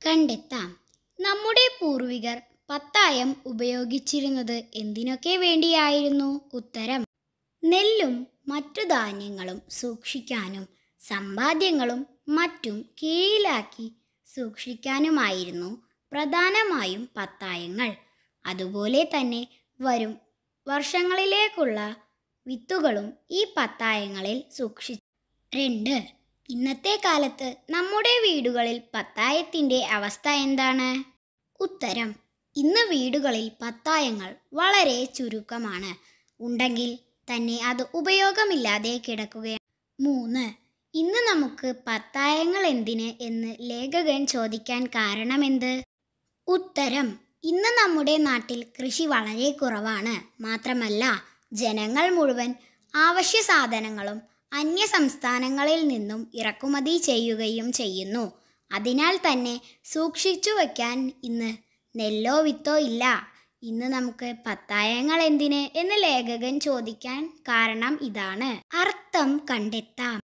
കണ്ടെത്താം നമ്മുടെ പൂർവികർ പത്തായം ഉപയോഗിച്ചിരുന്നത് എന്തിനൊക്കെ വേണ്ടിയായിരുന്നു ഉത്തരം നെല്ലും മറ്റു ധാന്യങ്ങളും സൂക്ഷിക്കാനും സമ്പാദ്യങ്ങളും മറ്റും കീഴിലാക്കി സൂക്ഷിക്കാനുമായിരുന്നു പ്രധാനമായും പത്തായങ്ങൾ അതുപോലെ തന്നെ വരും വർഷങ്ങളിലേക്കുള്ള വിത്തുകളും ഈ പത്തായങ്ങളിൽ സൂക്ഷി രണ്ട് ഇന്നത്തെ കാലത്ത് നമ്മുടെ വീടുകളിൽ പത്തായത്തിൻ്റെ അവസ്ഥ എന്താണ് ഉത്തരം ഇന്ന് വീടുകളിൽ പത്തായങ്ങൾ വളരെ ചുരുക്കമാണ് ഉണ്ടെങ്കിൽ തന്നെ അത് ഉപയോഗമില്ലാതെ കിടക്കുകയാണ് മൂന്ന് ഇന്ന് നമുക്ക് പത്തായങ്ങൾ എന്തിന് എന്ന് ലേഖകൻ ചോദിക്കാൻ കാരണമെന്ത് ഉത്തരം ഇന്ന് നമ്മുടെ നാട്ടിൽ കൃഷി വളരെ കുറവാണ് മാത്രമല്ല ജനങ്ങൾ മുഴുവൻ ആവശ്യ സാധനങ്ങളും അന്യ സംസ്ഥാനങ്ങളിൽ നിന്നും ഇറക്കുമതി ചെയ്യുകയും ചെയ്യുന്നു അതിനാൽ തന്നെ സൂക്ഷിച്ചു വയ്ക്കാൻ ഇന്ന് നെല്ലോ വിത്തോ ഇല്ല ഇന്ന് നമുക്ക് പത്തായങ്ങൾ എന്തിന് എന്ന് ലേഖകൻ ചോദിക്കാൻ കാരണം ഇതാണ് അർത്ഥം കണ്ടെത്താം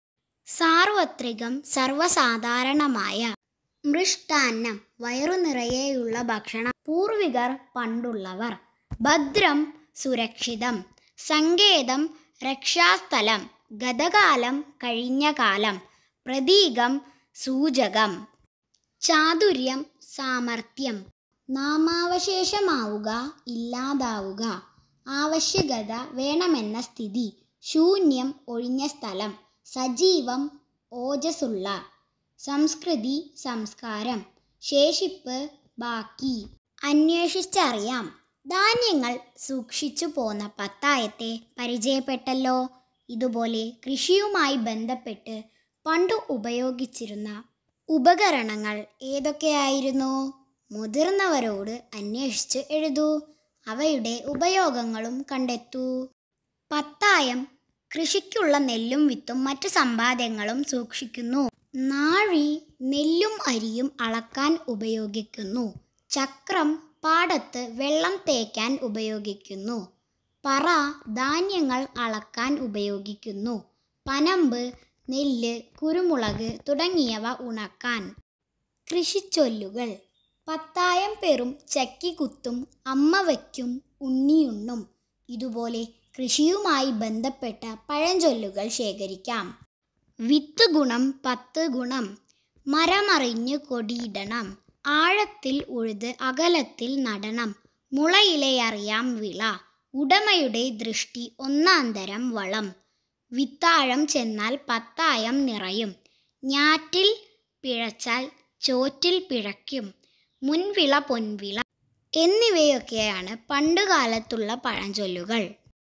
സാർവത്രികം സർവസാധാരണമായ മൃഷ്ടാന്നം വയറു നിറയെയുള്ള ഭക്ഷണം പൂർവികർ പണ്ടുള്ളവർ ഭദ്രം സുരക്ഷിതം സങ്കേതം രക്ഷാസ്ഥലം ഗതകാലം കഴിഞ്ഞ കാലം പ്രതീകം സൂചകം ചാതുര്യം സാമർഥ്യം നാമാവശേഷമാവുക ഇല്ലാതാവുക ആവശ്യകത വേണമെന്ന സ്ഥിതി ശൂന്യം ഒഴിഞ്ഞ സ്ഥലം സജീവം ഓജസ്സുള്ള സംസ്കൃതി സംസ്കാരം ശേഷിപ്പ് ബാക്കി അന്വേഷിച്ചറിയാം ധാന്യങ്ങൾ സൂക്ഷിച്ചു പോന്ന പത്തായത്തെ പരിചയപ്പെട്ടല്ലോ ഇതുപോലെ കൃഷിയുമായി ബന്ധപ്പെട്ട് പണ്ടു ഉപയോഗിച്ചിരുന്ന ഉപകരണങ്ങൾ ഏതൊക്കെയായിരുന്നു മുതിർന്നവരോട് അന്വേഷിച്ച് എഴുതൂ അവയുടെ ഉപയോഗങ്ങളും കണ്ടെത്തൂ പത്തായം കൃഷിക്കുള്ള നെല്ലും വിത്തും മറ്റു സമ്പാദ്യങ്ങളും സൂക്ഷിക്കുന്നു നാഴി നെല്ലും അരിയും അളക്കാൻ ഉപയോഗിക്കുന്നു ചക്രം പാടത്ത് വെള്ളം തേക്കാൻ ഉപയോഗിക്കുന്നു പറ ധാന്യങ്ങൾ അളക്കാൻ ഉപയോഗിക്കുന്നു പനമ്പ് നെല്ല് കുരുമുളക് തുടങ്ങിയവ ഉണക്കാൻ കൃഷിച്ചൊല്ലുകൾ പത്തായം പെറും ചക്കി കുത്തും അമ്മ വയ്ക്കും ഉണ്ണിയുണ്ണും ഇതുപോലെ കൃഷിയുമായി ബന്ധപ്പെട്ട പഴഞ്ചൊല്ലുകൾ ശേഖരിക്കാം വിത്ത് ഗുണം പത്ത് ഗുണം മരമറിഞ്ഞു കൊടിയിടണം ആഴത്തിൽ ഉഴുത് അകലത്തിൽ നടണം മുളയിലെയറിയാം വിള ഉടമയുടെ ദൃഷ്ടി ഒന്നാന്തരം വളം വിത്താഴം ചെന്നാൽ പത്തായം നിറയും ഞാറ്റിൽ പിഴച്ചാൽ ചോറ്റിൽ പിഴയ്ക്കും മുൻവിള പൊൻവിള എന്നിവയൊക്കെയാണ് പണ്ടുകാലത്തുള്ള പഴഞ്ചൊല്ലുകൾ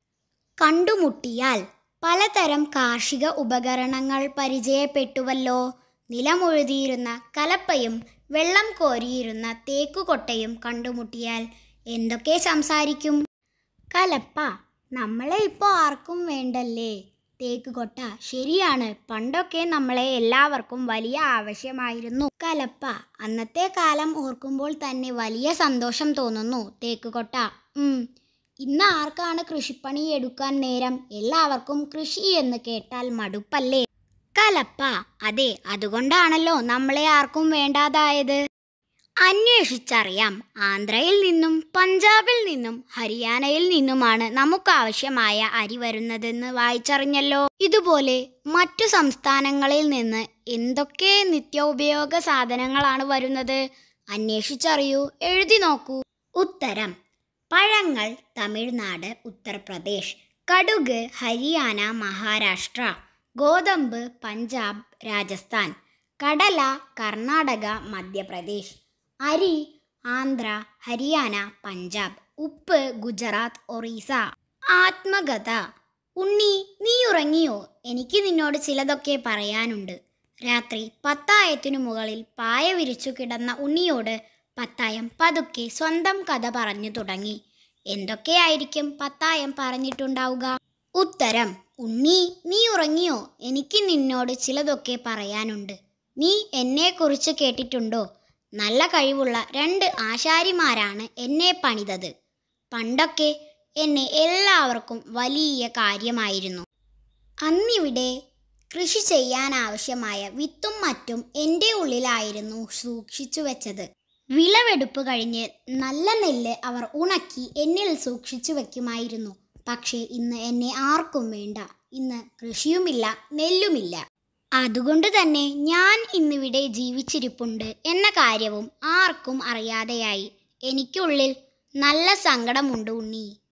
കണ്ടുമുട്ടിയാൽ പലതരം കാർഷിക ഉപകരണങ്ങൾ പരിചയപ്പെട്ടുവല്ലോ നിലമുഴുതിയിരുന്ന കലപ്പയും വെള്ളം കോരിയിരുന്ന തേക്കുകൊട്ടയും കണ്ടുമുട്ടിയാൽ എന്തൊക്കെ സംസാരിക്കും കലപ്പ നമ്മളെ ഇപ്പോൾ ആർക്കും വേണ്ടല്ലേ തേക്ക് കൊട്ട ശരിയാണ് പണ്ടൊക്കെ നമ്മളെ എല്ലാവർക്കും വലിയ ആവശ്യമായിരുന്നു കലപ്പ അന്നത്തെ കാലം ഓർക്കുമ്പോൾ തന്നെ വലിയ സന്തോഷം തോന്നുന്നു തേക്ക് കൊട്ട ഉം. ഇന്ന് ആർക്കാണ് കൃഷിപ്പണി എടുക്കാൻ നേരം എല്ലാവർക്കും കൃഷി എന്ന് കേട്ടാൽ മടുപ്പല്ലേ കലപ്പ അതെ അതുകൊണ്ടാണല്ലോ നമ്മളെ ആർക്കും വേണ്ടാതായത് അന്വേഷിച്ചറിയാം ആന്ധ്രയിൽ നിന്നും പഞ്ചാബിൽ നിന്നും ഹരിയാനയിൽ നിന്നുമാണ് നമുക്ക് ആവശ്യമായ അരി വരുന്നതെന്ന് വായിച്ചറിഞ്ഞല്ലോ ഇതുപോലെ മറ്റു സംസ്ഥാനങ്ങളിൽ നിന്ന് എന്തൊക്കെ നിത്യോപയോഗ സാധനങ്ങളാണ് വരുന്നത് അന്വേഷിച്ചറിയൂ എഴുതി നോക്കൂ ഉത്തരം പഴങ്ങൾ തമിഴ്നാട് ഉത്തർപ്രദേശ് കടുക് ഹരിയാന മഹാരാഷ്ട്ര ഗോതമ്പ് പഞ്ചാബ് രാജസ്ഥാൻ കടല കർണാടക മധ്യപ്രദേശ് അരി ആന്ധ്ര ഹരിയാന പഞ്ചാബ് ഉപ്പ് ഗുജറാത്ത് ഒറീസ ആത്മകഥ ഉണ്ണി നീ ഉറങ്ങിയോ എനിക്ക് നിന്നോട് ചിലതൊക്കെ പറയാനുണ്ട് രാത്രി പത്തായത്തിനു മുകളിൽ പായ വിരിച്ചു കിടന്ന ഉണ്ണിയോട് പത്തായം പതുക്കെ സ്വന്തം കഥ പറഞ്ഞു തുടങ്ങി എന്തൊക്കെയായിരിക്കും പത്തായം പറഞ്ഞിട്ടുണ്ടാവുക ഉത്തരം ഉണ്ണി നീ ഉറങ്ങിയോ എനിക്ക് നിന്നോട് ചിലതൊക്കെ പറയാനുണ്ട് നീ എന്നെക്കുറിച്ച് കേട്ടിട്ടുണ്ടോ നല്ല കഴിവുള്ള രണ്ട് ആശാരിമാരാണ് എന്നെ പണിതത് പണ്ടൊക്കെ എന്നെ എല്ലാവർക്കും വലിയ കാര്യമായിരുന്നു അന്നിവിടെ കൃഷി ചെയ്യാനാവശ്യമായ വിത്തും മറ്റും എൻ്റെ ഉള്ളിലായിരുന്നു സൂക്ഷിച്ചു വെച്ചത് വിളവെടുപ്പ് കഴിഞ്ഞ് നല്ല നെല്ല് അവർ ഉണക്കി എന്നിൽ സൂക്ഷിച്ചു വെക്കുമായിരുന്നു പക്ഷേ ഇന്ന് എന്നെ ആർക്കും വേണ്ട ഇന്ന് കൃഷിയുമില്ല നെല്ലുമില്ല അതുകൊണ്ട് തന്നെ ഞാൻ ഇന്നിവിടെ ജീവിച്ചിരിപ്പുണ്ട് എന്ന കാര്യവും ആർക്കും അറിയാതെയായി എനിക്കുള്ളിൽ നല്ല സങ്കടമുണ്ട് ഉണ്ണി